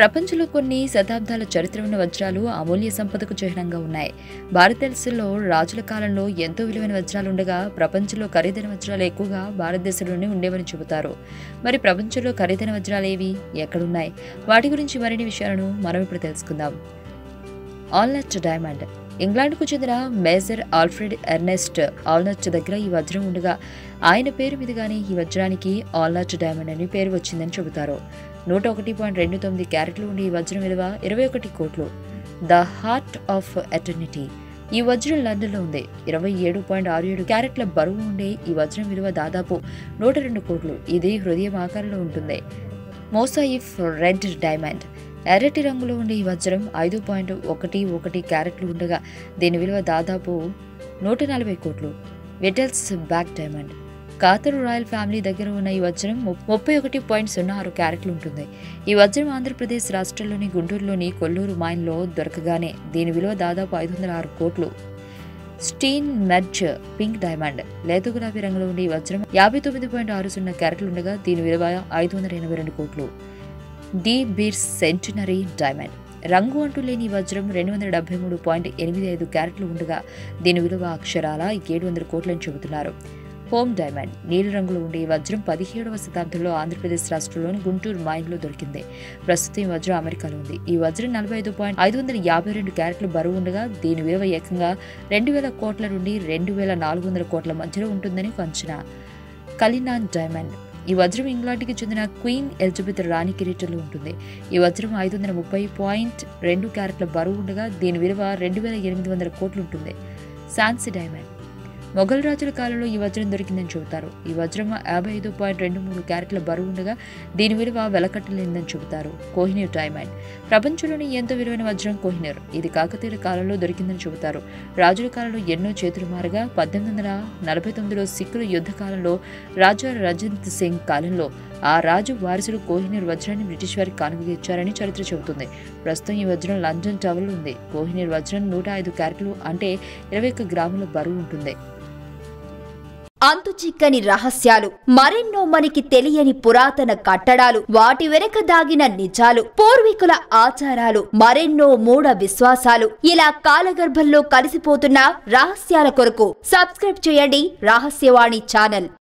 ప్రపంచంలో కొన్ని శతాబ్దాల చరిత్ర ఉన్న వజ్రాలు అమూల్య సంపదకు చిహ్నంగా ఉన్నాయి భారతదేశంలో రాజుల కాలంలో ఎంతో విలువైన వజ్రాలు ఉండగా ప్రపంచంలో ఖరీదైన వజ్రాలు ఎక్కువగా భారతదేశంలోనే ఉండేవని చెబుతారు మరి ప్రపంచంలో ఖరీదైన వజ్రాలు ఏవి ఎక్కడున్నాయి వాటి గురించి మరిన్ని విషయాలను మనం ఇప్పుడు తెలుసుకుందాం ఆల్నట్ డైమండ్ ఇంగ్లాండ్కు చెందిన మేజర్ ఆల్ఫ్రెడ్ ఎర్నెస్ట్ ఆల్నట్ దగ్గర ఈ వజ్రం ఉండగా ఆయన పేరు మీదుగానే ఈ వజ్రానికి ఆల్నట్ డైమండ్ అని పేరు వచ్చిందని చెబుతారు నూట ఒకటి పాయింట్ రెండు తొమ్మిది క్యారెట్లు ఉండే ఈ వజ్రం విలువ ఇరవై ఒకటి కోట్లు ద హార్ట్ ఆఫ్ ఎటర్నిటీ ఈ వజ్రం లండన్లో ఉంది ఇరవై ఏడు పాయింట్ ఆరు ఏడు క్యారెట్ల బరువు ఉండే ఈ వజ్రం విలువ దాదాపు నూట రెండు కోట్లు ఇది హృదయం ఆకారంలో ఉంటుంది మోసాయిఫ్ రెడ్ డైమండ్ ఎర్రటి రంగులో ఉండే ఈ వజ్రం ఐదు పాయింట్ ఒకటి ఒకటి క్యారెట్లు ఉండగా దీని విలువ దాదాపు నూట నలభై కోట్లు Wittelsbach diamond Qatar royal family దగ్గర ఉన్న ఈ వజ్రం ము- ముప్పై ఒకటి పాయింట్ సున్నా ఆరు క్యారెట్లు ఉంటుంది ఈ వజ్రం ఆంధ్రప్రదేశ్ రాష్ట్రంలోని గుంటూరులోని కొల్లూరు మైన్లో దొరకగానే దీని విలువ దాదాపు ఐదు వందల ఆరు కోట్లు స్టీన్ మెడ్జ్ పింక్ డైమండ్ లేత గులాబీ రంగులో ఉండే ఈ వజ్రం యాభై తొమ్మిది పాయింట్ ఆరు సున్నా క్యారెట్లు ఉండగా దీని విలువ ఐదు వందల ఎనభై రెండు కోట్లు డి బీర్స్ సెంటినరీ డైమండ్ రంగు అంటూ లేని ఈ వజ్రం రెండు వందల డెబ్బై మూడు పాయింట్ ఎనిమిది ఐదు క్యారెట్లు ఉండగా దీని విలువ అక్షరాల ఏడు వందల కోట్లని చెబుతున్నారు హోమ్ డైమండ్ నీలి రంగులో ఉండే ఈ వజ్రం పదిహేడవ శతాబ్దంలో ఆంధ్రప్రదేశ్ రాష్ట్రంలోని గుంటూరు మైన్లో దొరికింది ప్రస్తుతం ఈ వజ్రం అమెరికాలో ఉంది ఈ వజ్రం నలభై ఐదు పాయింట్ ఐదు వందల యాభై రెండు క్యారెట్లు బరువు ఉండగా దీని విలువ ఏకంగా రెండు వేల కోట్ల నుండి రెండు వేల నాలుగు వందల కోట్ల మధ్యలో ఉంటుందని ఒక అంచనా కలినాన్ డైమండ్ ఈ వజ్రం ఇంగ్లాండ్కి చెందిన క్వీన్ ఎలిజబెత్ రాణి కిరీటంలో ఉంటుంది ఈ వజ్రం ఐదు వందల ముప్పై పాయింట్ రెండు క్యారెట్ల బరువు ఉండగా దీని విలువ రెండు వేల ఎనిమిది వందల కోట్లు ఉంటుంది సాన్సీ డైమండ్ మొఘల్ రాజుల కాలంలో ఈ వజ్రం దొరికిందని చెబుతారు ఈ వజ్రం యాభై ఐదు పాయింట్ రెండు మూడు క్యారెట్ల బరువు ఉండగా దీని విలువ వెలకట్టలేనిదని చెబుతారు కోహినూర్ డైమండ్ ప్రపంచంలోని ఎంతో విలువైన వజ్రం కోహినూర్ ఇది కాకతీయుల కాలంలో దొరికిందని చెబుతారు రాజుల కాలంలో ఎన్నో చేతులు మారగా పద్దెనిమిది వందల నలభై తొమ్మిదిలో సిక్కుల యుద్ధ కాలంలో రాజా రజంత్ సింగ్ కాలంలో ఆ రాజు వారసుడు కోహినూర్ వజ్రాన్ని బ్రిటిష్ వారికి కానుకగా ఇచ్చారని చరిత్ర చెబుతుంది ప్రస్తుతం ఈ వజ్రం లండన్ టవర్లో ఉంది కోహినూర్ వజ్రం నూట ఐదు క్యారెట్లు అంటే ఇరవై ఒక్క గ్రాముల బరువు ఉంటుంది అంతు చిక్కని రహస్యాలు మరెన్నో మనకి తెలియని పురాతన కట్టడాలు వాటి వెనక దాగిన నిజాలు పూర్వీకుల ఆచారాలు మరెన్నో మూఢ విశ్వాసాలు ఇలా కాలగర్భంలో కలిసిపోతున్న రహస్యాల కొరకు సబ్స్క్రైబ్ చేయండి రహస్యవాణి ఛానల్